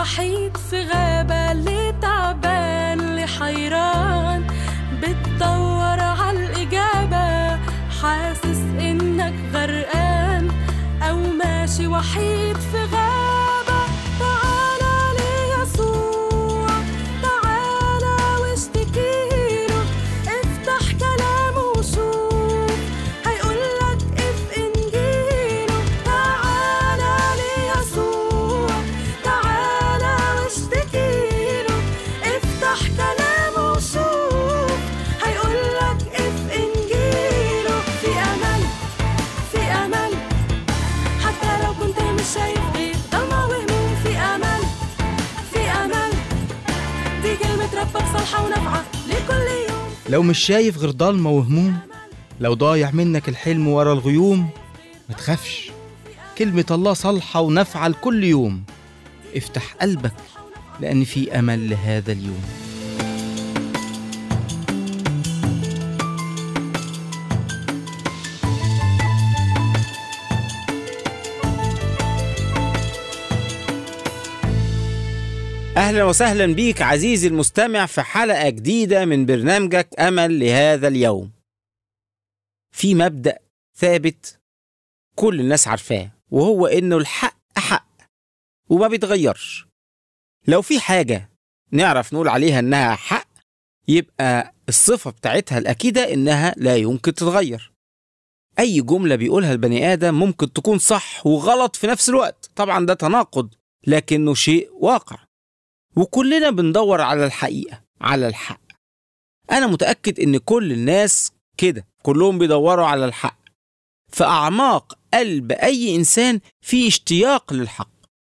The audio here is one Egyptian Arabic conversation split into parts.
وحيد في غابة اللي تعبان اللي حيران بتدور عالإجابة حاسس إنك غرقان أو ماشي وحيد في غابة تعالى ليسوع تعالى واشتكيله افتح كلامه وشوف هيقولك اف انجيله تعالى ليسوع تعالى واشتكيله افتح كلامه وشوف هيقولك اف انجيله في امل في امل حتى لو كنت مش شايف غير ضلمة وهموم في امل في امل دي كلمة ربك صالحة ونافعة لكل يوم لو مش شايف غير ضلمة وهموم لو ضايع منك الحلم ورا الغيوم ما تخافش كلمة الله صالحة ونافعة لكل يوم افتح قلبك لأن في أمل لهذا اليوم أهلا وسهلا بيك عزيزي المستمع في حلقة جديدة من برنامجك أمل لهذا اليوم. في مبدأ ثابت كل الناس عارفاه وهو إنه الحق حق وما بيتغيرش. لو في حاجة نعرف نقول عليها إنها حق يبقى الصفة بتاعتها الأكيدة إنها لا يمكن تتغير. أي جملة بيقولها البني آدم ممكن تكون صح وغلط في نفس الوقت، طبعا ده تناقض لكنه شيء واقع. وكلنا بندور على الحقيقة على الحق أنا متأكد إن كل الناس كده كلهم بيدوروا على الحق في أعماق قلب أي إنسان في اشتياق للحق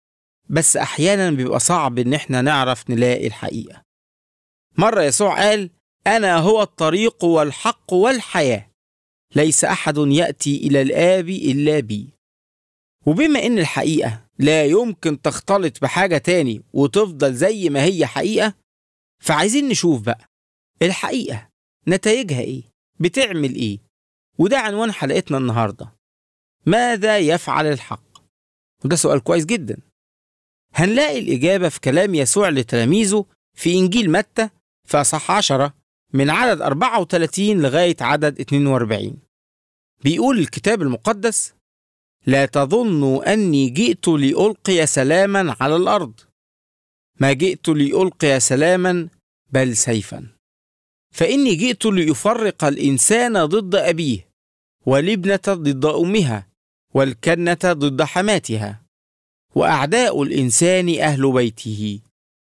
بس أحيانا بيبقى صعب إن إحنا نعرف نلاقي الحقيقة مرة يسوع قال أنا هو الطريق والحق والحياة ليس أحد يأتي إلى الآب إلا بي وبما إن الحقيقة لا يمكن تختلط بحاجة تاني وتفضل زي ما هي حقيقة فعايزين نشوف بقى الحقيقة نتائجها إيه؟ بتعمل إيه؟ وده عنوان حلقتنا النهاردة ماذا يفعل الحق؟ وده سؤال كويس جدا هنلاقي الإجابة في كلام يسوع لتلاميذه في إنجيل متى في أصح عشرة من عدد 34 لغاية عدد 42 بيقول الكتاب المقدس لا تظنوا اني جئت لالقي سلاما على الارض ما جئت لالقي سلاما بل سيفا فاني جئت لافرق الانسان ضد ابيه والابنه ضد امها والكنه ضد حماتها واعداء الانسان اهل بيته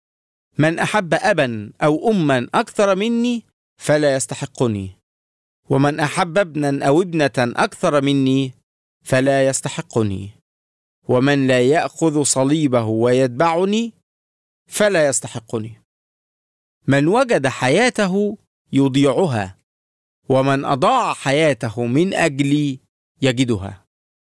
من احب ابا او اما اكثر مني فلا يستحقني ومن احب ابنا او ابنه اكثر مني فلا يستحقني ومن لا ياخذ صليبه ويتبعني فلا يستحقني من وجد حياته يضيعها ومن اضاع حياته من اجلي يجدها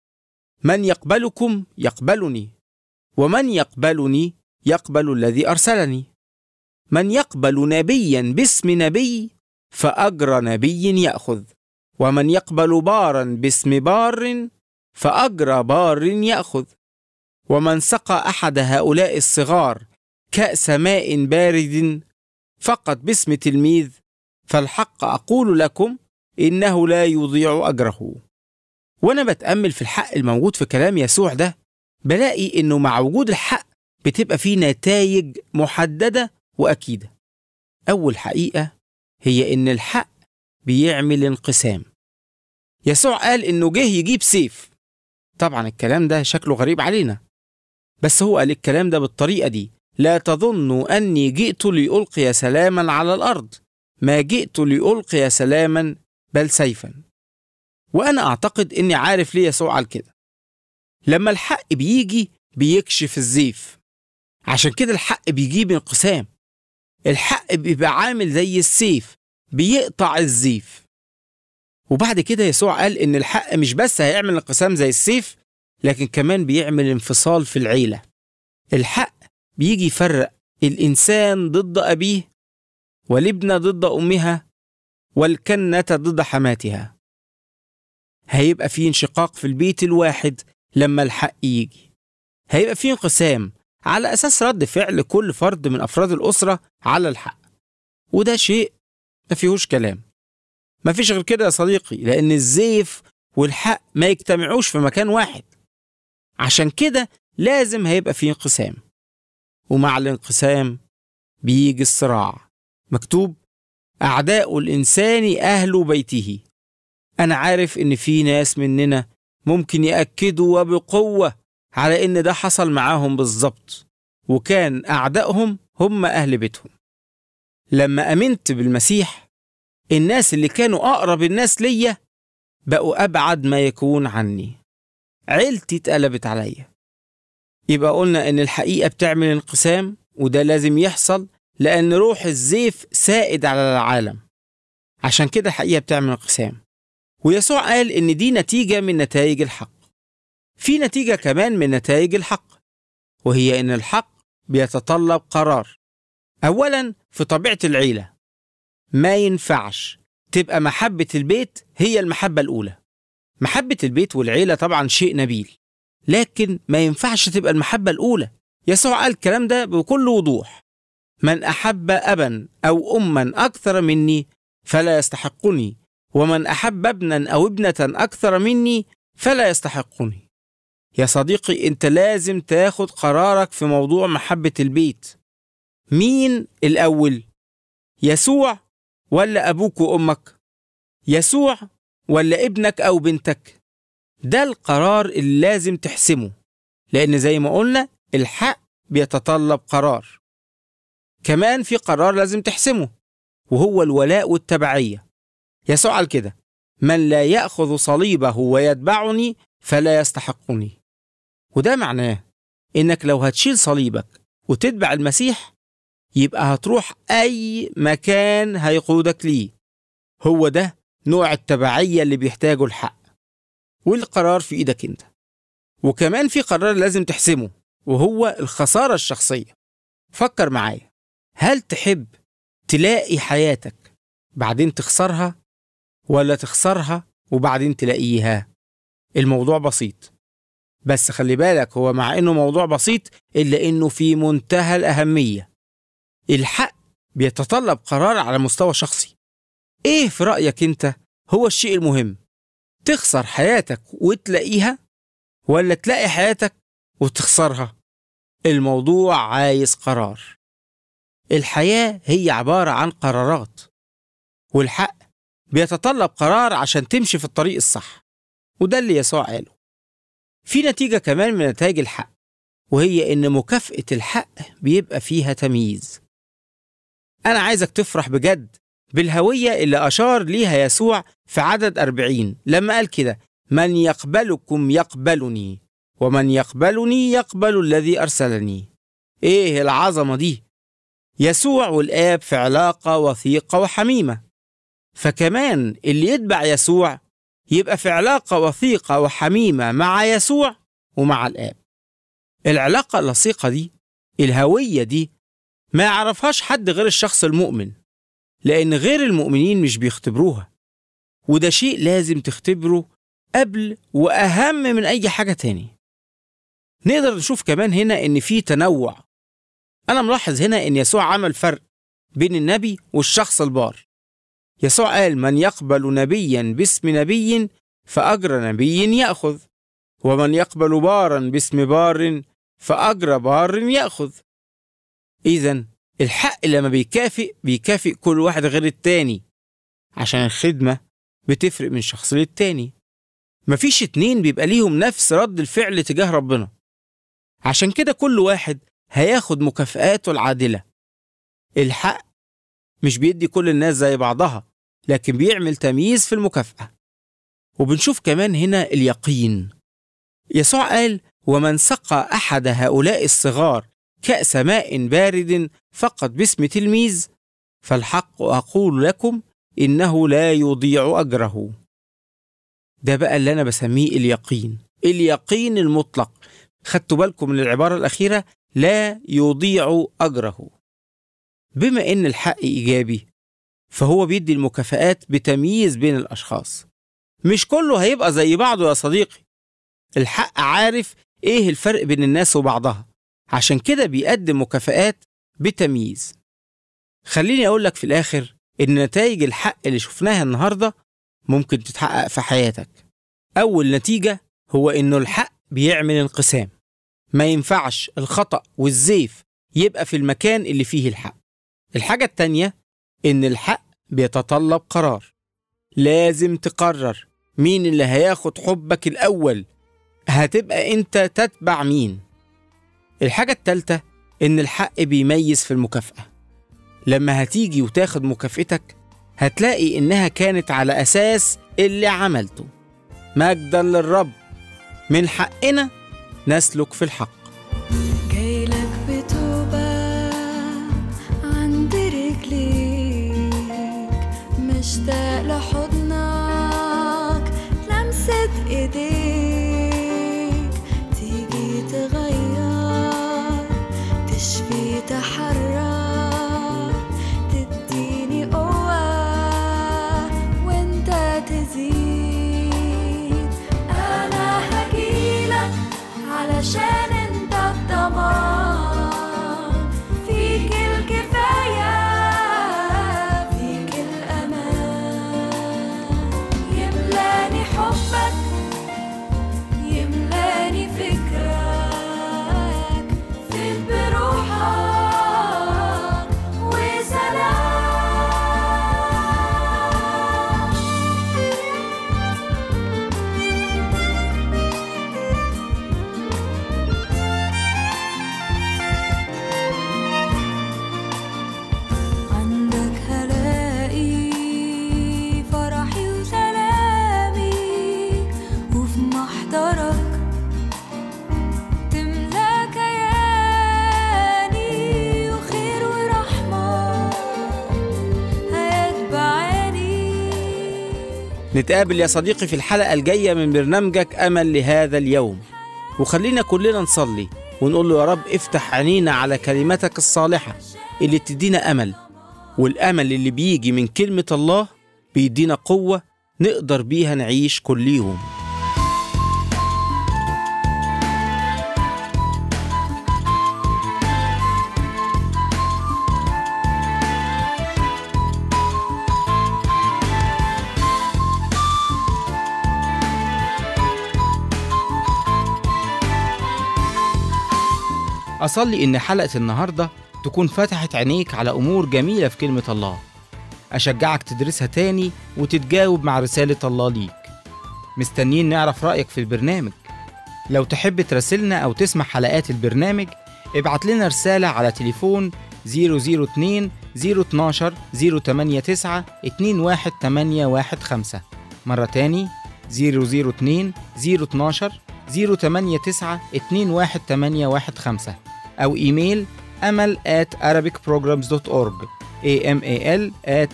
من يقبلكم يقبلني ومن يقبلني يقبل الذي ارسلني من يقبل نبيا باسم نبي فاجر نبي ياخذ ومن يقبل بارا باسم بار فأجر بار يأخذ ومن سقى أحد هؤلاء الصغار كأس ماء بارد فقط باسم تلميذ فالحق أقول لكم إنه لا يضيع أجره وأنا بتأمل في الحق الموجود في كلام يسوع ده بلاقي إنه مع وجود الحق بتبقى فيه نتائج محددة وأكيدة أول حقيقة هي إن الحق بيعمل انقسام يسوع قال إنه جه يجيب سيف طبعا الكلام ده شكله غريب علينا بس هو قال الكلام ده بالطريقة دي لا تظنوا أني جئت لألقي سلاما على الأرض ما جئت لألقي سلاما بل سيفا وأنا أعتقد إني عارف ليه يسوع قال كده لما الحق بيجي بيكشف الزيف عشان كده الحق بيجيب انقسام الحق بيبقى عامل زي السيف بيقطع الزيف وبعد كده يسوع قال إن الحق مش بس هيعمل انقسام زي السيف لكن كمان بيعمل انفصال في العيلة الحق بيجي يفرق الإنسان ضد أبيه والابنة ضد أمها والكنة ضد حماتها هيبقى في انشقاق في البيت الواحد لما الحق يجي هيبقى في انقسام على أساس رد فعل كل فرد من أفراد الأسرة على الحق وده شيء ما فيهوش كلام ما فيش غير كده يا صديقي لأن الزيف والحق ما يجتمعوش في مكان واحد عشان كده لازم هيبقى فيه انقسام ومع الانقسام بيجي الصراع مكتوب أعداء الإنسان أهل بيته أنا عارف إن في ناس مننا ممكن يأكدوا وبقوة على إن ده حصل معاهم بالظبط وكان أعدائهم هم أهل بيتهم لما أمنت بالمسيح الناس اللي كانوا أقرب الناس ليا بقوا أبعد ما يكون عني عيلتي اتقلبت عليا يبقى قلنا إن الحقيقة بتعمل انقسام وده لازم يحصل لأن روح الزيف سائد على العالم عشان كده الحقيقة بتعمل انقسام ويسوع قال إن دي نتيجة من نتائج الحق في نتيجة كمان من نتائج الحق وهي إن الحق بيتطلب قرار أولا في طبيعة العيلة ما ينفعش تبقى محبة البيت هي المحبة الأولى محبة البيت والعيلة طبعا شيء نبيل لكن ما ينفعش تبقى المحبة الأولى يسوع قال الكلام ده بكل وضوح من أحب أبا أو أما أكثر مني فلا يستحقني ومن أحب ابنا أو ابنة أكثر مني فلا يستحقني يا صديقي أنت لازم تاخد قرارك في موضوع محبة البيت مين الأول؟ يسوع ولا أبوك وأمك؟ يسوع ولا ابنك أو بنتك؟ ده القرار اللي لازم تحسمه لأن زي ما قلنا الحق بيتطلب قرار كمان في قرار لازم تحسمه وهو الولاء والتبعية يسوع قال كده من لا يأخذ صليبه ويتبعني فلا يستحقني وده معناه إنك لو هتشيل صليبك وتتبع المسيح يبقى هتروح أي مكان هيقودك ليه هو ده نوع التبعية اللي بيحتاجه الحق والقرار في إيدك أنت وكمان في قرار لازم تحسمه وهو الخسارة الشخصية فكر معايا هل تحب تلاقي حياتك بعدين تخسرها ولا تخسرها وبعدين تلاقيها الموضوع بسيط بس خلي بالك هو مع انه موضوع بسيط الا انه في منتهى الاهميه الحق بيتطلب قرار على مستوى شخصي ايه في رايك انت هو الشيء المهم تخسر حياتك وتلاقيها ولا تلاقي حياتك وتخسرها الموضوع عايز قرار الحياه هي عباره عن قرارات والحق بيتطلب قرار عشان تمشي في الطريق الصح وده اللي يسوع قاله في نتيجة كمان من نتائج الحق وهي إن مكافأة الحق بيبقى فيها تمييز أنا عايزك تفرح بجد بالهوية اللي أشار ليها يسوع في عدد أربعين لما قال كده من يقبلكم يقبلني ومن يقبلني يقبل الذي أرسلني إيه العظمة دي يسوع والآب في علاقة وثيقة وحميمة فكمان اللي يتبع يسوع يبقى في علاقة وثيقة وحميمة مع يسوع ومع الآب العلاقة اللصيقة دي الهوية دي ما يعرفهاش حد غير الشخص المؤمن لأن غير المؤمنين مش بيختبروها وده شيء لازم تختبره قبل وأهم من أي حاجة تاني نقدر نشوف كمان هنا إن في تنوع أنا ملاحظ هنا إن يسوع عمل فرق بين النبي والشخص البار يسوع قال من يقبل نبيا باسم نبي فأجر نبي يأخذ ومن يقبل بارا باسم بار فأجر بار يأخذ إذا الحق لما بيكافئ بيكافئ كل واحد غير التاني عشان الخدمة بتفرق من شخص للتاني مفيش اتنين بيبقى ليهم نفس رد الفعل تجاه ربنا عشان كده كل واحد هياخد مكافآته العادلة الحق مش بيدي كل الناس زي بعضها لكن بيعمل تمييز في المكافأة وبنشوف كمان هنا اليقين يسوع قال ومن سقى أحد هؤلاء الصغار كأس ماء بارد فقط باسم تلميذ فالحق أقول لكم إنه لا يضيع أجره ده بقى اللي أنا بسميه اليقين اليقين المطلق خدتوا بالكم من العبارة الأخيرة لا يضيع أجره بما إن الحق إيجابي فهو بيدي المكافآت بتمييز بين الأشخاص مش كله هيبقى زي بعضه يا صديقي الحق عارف إيه الفرق بين الناس وبعضها عشان كده بيقدم مكافآت بتمييز خليني أقول لك في الآخر إن نتائج الحق اللي شفناها النهاردة ممكن تتحقق في حياتك أول نتيجة هو إنه الحق بيعمل انقسام ما ينفعش الخطأ والزيف يبقى في المكان اللي فيه الحق الحاجة التانية إن الحق بيتطلب قرار لازم تقرر مين اللي هياخد حبك الأول هتبقى أنت تتبع مين الحاجة التالتة إن الحق بيميز في المكافأة لما هتيجي وتاخد مكافأتك هتلاقي إنها كانت على أساس اللي عملته مجدا للرب من حقنا نسلك في الحق جايلك بتوبة عند رجليك مشتاق لحضنك لمسة ايديك تيجي تغير تشفي تحرر تديني قوة وانت تزيد انا هجيلك علشان انت الضمان فيك الكفاية فيك الأمان يملاني حبك يملاني فكرك فيك بروحك وسلام عندك هلاقي فرحي وسلامي وفي محضرك تملا كياني وخير ورحمة هيتبعاني نتقابل يا صديقي في الحلقة الجاية من برنامجك أمل لهذا اليوم وخلينا كلنا نصلي ونقول له يا رب افتح عينينا على كلماتك الصالحة اللي تدينا أمل والأمل اللي بيجي من كلمة الله بيدينا قوة نقدر بيها نعيش كل يوم أصلي إن حلقة النهاردة تكون فتحت عينيك على أمور جميلة في كلمة الله أشجعك تدرسها تاني وتتجاوب مع رسالة الله ليك مستنيين نعرف رأيك في البرنامج لو تحب تراسلنا أو تسمع حلقات البرنامج ابعت لنا رسالة على تليفون 002 012 089 21815 مرة تاني 002 012 089 21815 أو إيميل أمل at arabicprograms.org amal at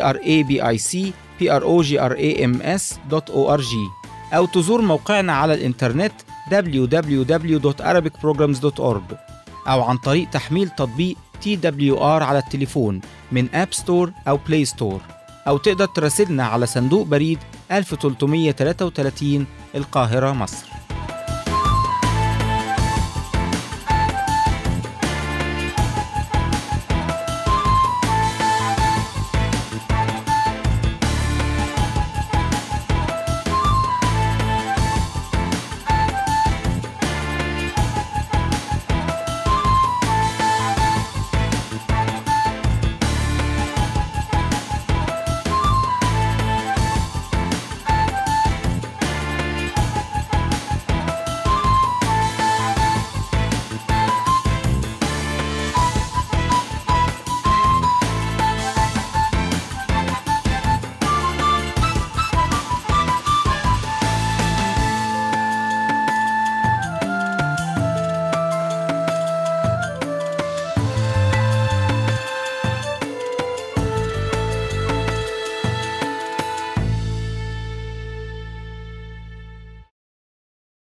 arabicprograms.org أو تزور موقعنا على الإنترنت www.arabicprograms.org أو عن طريق تحميل تطبيق TWR على التليفون من أب ستور أو بلاي ستور أو تقدر تراسلنا على صندوق بريد 1333 القاهرة مصر